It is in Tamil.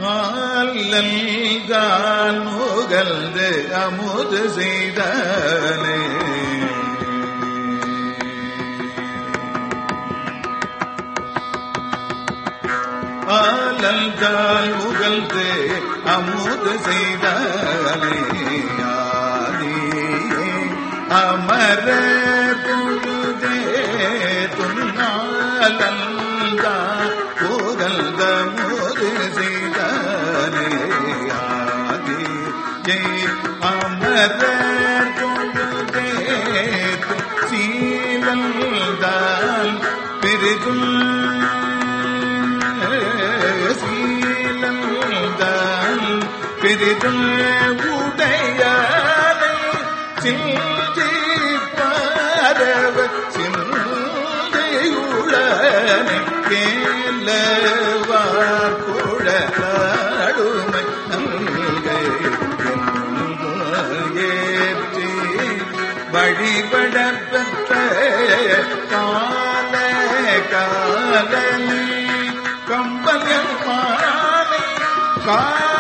ஆல்லல்கால் முகழ்ந்து அமுது செய்தனே ஆலல்கால் முகழ்ந்து அமுது செய்தனே ஆதியே அமர துழுதே துன்னாலந்தா புகழ்ந்த முது செய்தனே ஆதி ஜெய் அமர துழுதே சீலந்தால் பெரிதும் சீலந்தால் பெரிதும் உடையானை சிந்தி பரவ சிந்தையுளனை கேலவார் குழலாடுமை நல்கை ஏற்றி வழிபட பெற்ற கால காலனி கம்பல் மாலை கா